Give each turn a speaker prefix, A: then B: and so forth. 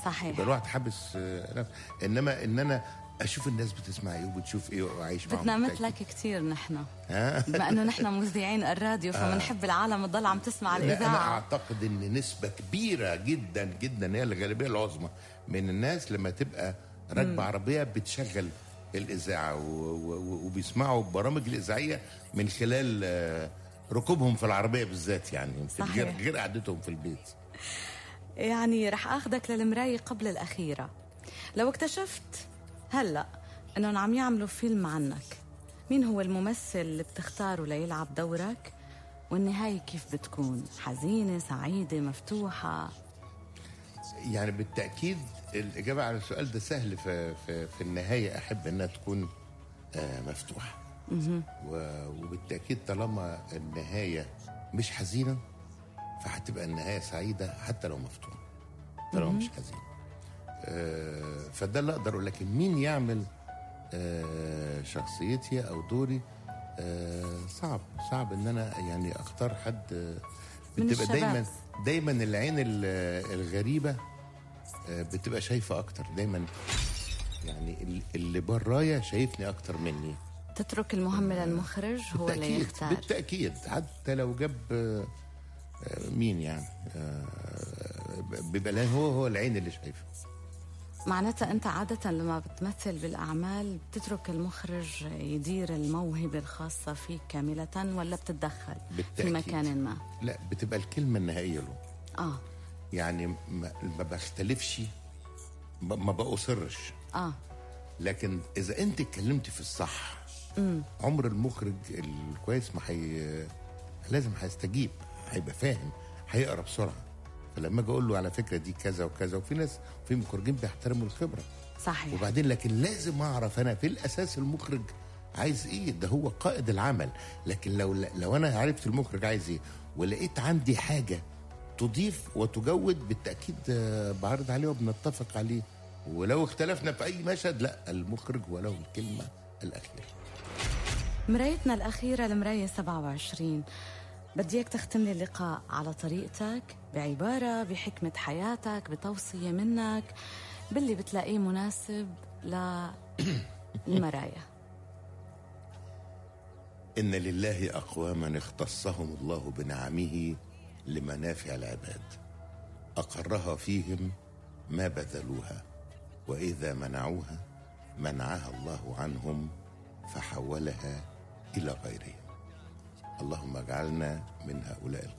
A: صحيح.
B: يبقى الواحد حابس آه، نفسه انما ان انا اشوف الناس بتسمع ايه وبتشوف ايه وعايش معاهم
A: بدنا
B: بالتأكيد.
A: مثلك كثير نحن
B: ها؟
A: بما انه نحن مذيعين الراديو فبنحب العالم تضل عم تسمع
B: لا انا
A: الاذاعه
B: اعتقد ان نسبه كبيره جدا جدا هي الغالبيه العظمى من الناس لما تبقى راكبه عربيه بتشغل الاذاعه و- و- وبيسمعوا البرامج الاذاعيه من خلال آه، ركوبهم في العربيه بالذات يعني يمكن
A: صحيح.
B: غير غير قعدتهم في البيت
A: يعني رح اخذك للمراية قبل الاخيره لو اكتشفت هلا انهم عم يعملوا فيلم عنك مين هو الممثل اللي بتختاره ليلعب دورك والنهايه كيف بتكون حزينه سعيده مفتوحه
B: يعني بالتاكيد الاجابه على السؤال ده سهل في في, في النهايه احب انها تكون آه، مفتوحه و- وبالتاكيد طالما النهايه مش حزينه فهتبقى النهايه سعيده حتى لو مفتوحه طالما مش حزينه آه، فده اللي اقدر اقول لكن مين يعمل آه، شخصيتي او دوري آه، صعب صعب ان انا يعني اختار حد آه،
A: من
B: بتبقى
A: الشباب.
B: دايما دايما العين ال- الغريبه آه، بتبقى شايفه اكتر دايما يعني ال- اللي برايا شايفني اكتر مني
A: تترك المهمة للمخرج هو اللي
B: بالتأكيد
A: يختار
B: بالتأكيد حتى لو جاب آه، آه، مين يعني آه، بيبقى لان هو هو العين اللي شايفه
A: معناتها أنت عادة لما بتمثل بالأعمال بتترك المخرج يدير الموهبة الخاصة فيك كاملة ولا بتتدخل في
B: بالتأكيد.
A: مكان ما
B: لا بتبقى الكلمة النهائية له
A: آه
B: يعني ما ما بختلفش ما ما بأصرش
A: آه
B: لكن إذا أنت اتكلمتي في الصح عمر المخرج الكويس ما حي... لازم هيستجيب هيبقى فاهم هيقرا بسرعة فلما اجي اقول له على فكره دي كذا وكذا وفي ناس في مخرجين بيحترموا الخبره
A: صحيح
B: وبعدين لكن لازم اعرف انا في الاساس المخرج عايز ايه ده هو قائد العمل لكن لو لو انا عرفت المخرج عايز ايه ولقيت عندي حاجه تضيف وتجود بالتاكيد آه، بعرض عليه وبنتفق عليه ولو اختلفنا في اي مشهد لا المخرج ولو الكلمه الاخيره
A: مرايتنا الأخيرة المراية 27 بدي اياك تختم لي اللقاء على طريقتك بعبارة بحكمة حياتك بتوصية منك باللي بتلاقيه مناسب للمرايا
B: ان لله اقواما اختصهم الله بنعمه لمنافع العباد اقرها فيهم ما بذلوها واذا منعوها منعها الله عنهم فحولها الى غيرهم اللهم اجعلنا من هؤلاء